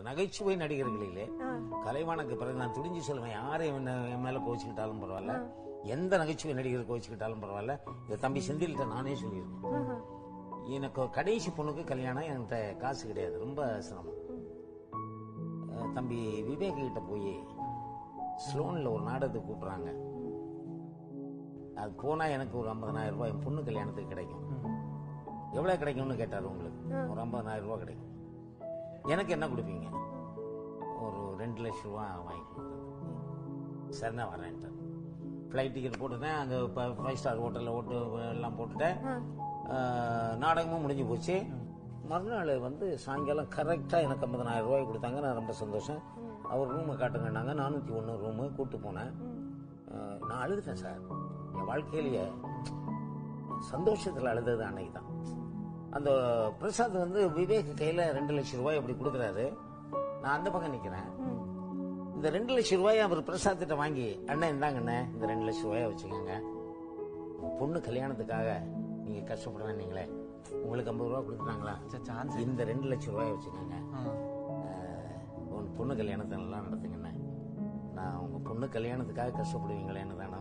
நகைச்சுவை நடிகர்களிலே கலைவாணக்கு பிறகு நான் துடிஞ்சு சொல்லுவேன் யாரையும் என்ன என் மேல கோச்சுக்கிட்டாலும் பரவாயில்ல எந்த நகைச்சுவை நடிகர் கோச்சுக்கிட்டாலும் பரவாயில்ல இந்த தம்பி செந்தில்கிட்ட நானே சொல்லியிருக்கேன் எனக்கு கடைசி பொண்ணுக்கு கல்யாணம் என்கிட்ட காசு கிடையாது ரொம்ப சிரமம் அஹ் தம்பி விவேக் கிட்ட போய் ஸ்லோன்ல ஒரு நாடகத்துக்கு கூப்பிடுறாங்க அது போனா எனக்கு ஒரு 50000 ரூபாய் என் பொண்ணு கல்யாணத்துக்கு கிடைக்கும் எவ்வளவு கிடைக்கும்னு கேட்டாரு உங்களுக்கு ஒரு 50000 ரூபாய் கிடைக்கும் எனக்கு என்ன கொடுப்பீங்க ஒரு ரெண்டு லட்சம் ரூபா வாங்கி கொடுத்தேன் சரி நான் வரேன்ட்டு ஃப்ளைட் டிக்கெட் போட்டுட்டேன் அங்கே ஃபைவ் ஸ்டார் ஹோட்டலில் ஓட்டு எல்லாம் போட்டுட்டேன் அஹ், நாடகமும் முடிஞ்சு போச்சு மறுநாள் வந்து சாயங்காலம் கரெக்டாக எனக்கு 50000 ரூபாய் கொடுத்தாங்க நான் ரொம்ப சந்தோஷம் அவர் ரூமை காட்டுங்கன்னாங்க நானூற்றி ஒன்று ரூமு கூப்பிட்டு போனேன் அஹ், நான் அழுதுட்டேன் சார் என் வாழ்க்கையிலேயே சந்தோஷத்தில் அழுதது அன்னைக்கு தான் அந்த பிரசாத் வந்து விவேக் கையில் ரெண்டு லட்சம் ரூபாய் அப்படி கொடுக்குறாரு நான் அந்த பக்கம் நிற்கிறேன் இந்த ரெண்டு லட்சம் ரூபாயை அவர் பிரசாத்திட்ட வாங்கி அண்ணன் இந்தாங்க அண்ணன் இந்த ரெண்டு லட்சம் ரூபாயை வச்சுக்கோங்க பொண்ணு கல்யாணத்துக்காக நீங்க கஷ்டப்படுறேன் நீங்களே உங்களுக்கு ஐம்பது ரூபா கொடுத்துட்டாங்களா சான்ஸ் இந்த ரெண்டு லட்சம் ரூபாயை வச்சுக்கோங்க அஹ், உன் பொண்ணு கல்யாணத்தை நல்லா நடத்துங்கண்ணே நான் உங்க பொண்ணு கல்யாணத்துக்காக கஷ்டப்படுவீங்களேன்னு தானே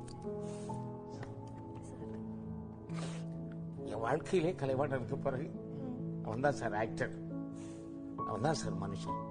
என் வாழ்க்கையிலே கலைவாணனுக்கு பிறகு அவன் தான் சார் ஆக்டர் அவன் தான் சார் மனுஷன்